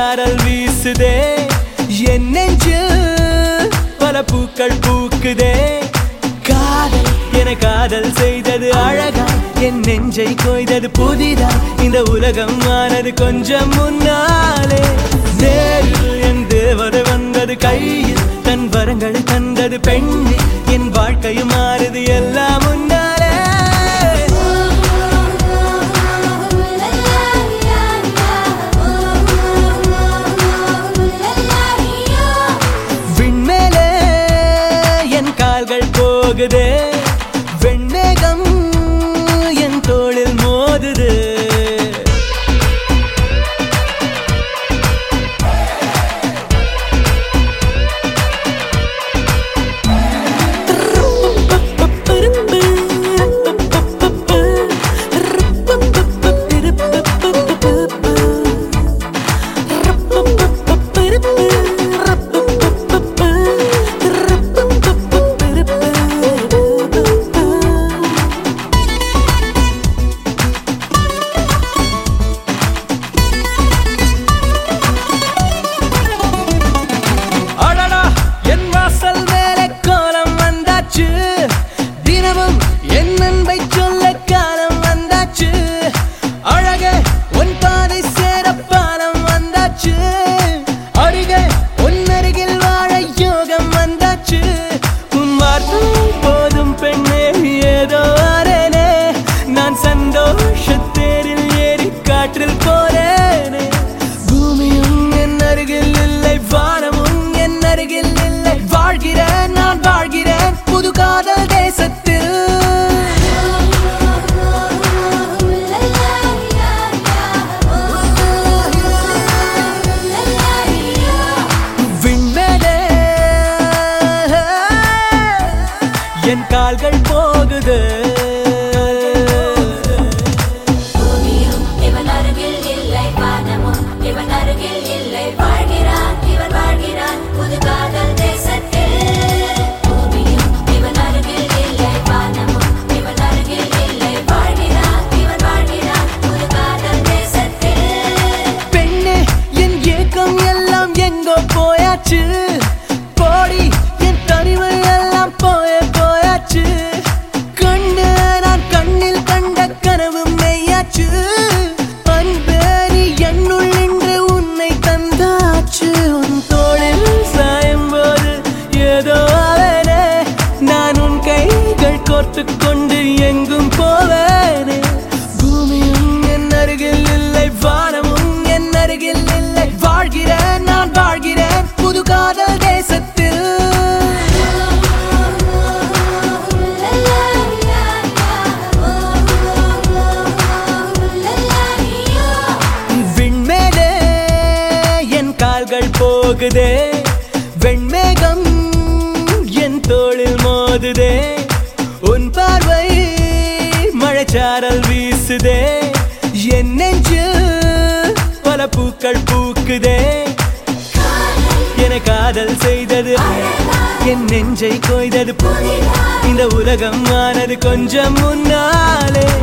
மழைச்சாரல் வீசுதே என் நெஞ்சில் பல பூக்கள் பூக்குதே காதல் என காதல் செய்தது அழகா என் நெஞ்சை கொய்தது புதிதா இந்த உலகம் ஆனது கொஞ்சம் முன்னாலே நேரில் என் தேவதை வந்தது கையில் தன் வரங்களை தந்தது பெண்ணே என் வாழ்க்கையும் மாறுது எல்லாம் முன்னாலே விண்மேலே என் கால்கள் போகுதே வெண்மேகம் என் தோளில் மோதுது அடடா என் வாசல் மேலே கோலம் வந்தாச்சு தினமும் என் அன்பை சொல்ல காலம் வந்தாச்சு அழகே உன் பாதை சேர பாலம் வந்தாச்சு அருகே உன் அருகில் வாழ யோகம் வந்தாச்சு உன் வார்த்தை போதும் பெண்ணே ஏதோ ஆறேனே நான் சந்தோஷத்தேரில் ஏறி காற்றில் போறேனே பூமியும் என் அருகில் இல்லை வானமும் என் அருகில் இல்லை வாழ்கிறேன் நான் வாழ்கிறேன் புது காதல் தேசத்தில் விண்வெளே என் கால்கள் போகுது பூமியும் இவன் அருகில் இல்லை வானமும் இவன் அருகில் இல்லை வாழ்கிறான் இவன் வாழ்கிறான் புது காதல் தேசத்தில் பூமியும் இவன் அருகில் இல்லை வானமும் இவன் அருகில் இல்லை வாழ்கிறான் இவன் வாழ்கிறான் புது காதல் தேசத்தில் பெண்ணே என் ஏக்கம் எல்லாம் எங்கோ போயாச்சு போடி என் தனிமை எல்லாம் போய போயாச்சு கண்ணு நான் கண்ணில் கண்ட கனவு மெய்யாச்சு அன்பே நீ என்னுள் நின்று உன்னை தந்தாச்சு உன் தோளில் சாயும் போது ஏதோ ஆவேனே நான் உன் கைகள் கோர்த்து கொண்டு எங்கும் போவேனே பூமியும் என் அருகில் இல்லை வானமும் என் அருகில் இல்லை வாழ்கிறேன் நான் வாழ்கிறேன் புது காதல் தேசத்தில் விண்மேலே என் கால்கள் போகுதே வெண்மேகம் என் தோளில் மோதுதே உன் பார்வை மழைச்சாரல் வீசுதே என் நெஞ்சு பல பூக்கள் பூக்குதே என காதல் செய்தது என் நெஞ்சை கொய்தது இந்த உலகம் ஆனது கொஞ்சம் முன்னாலே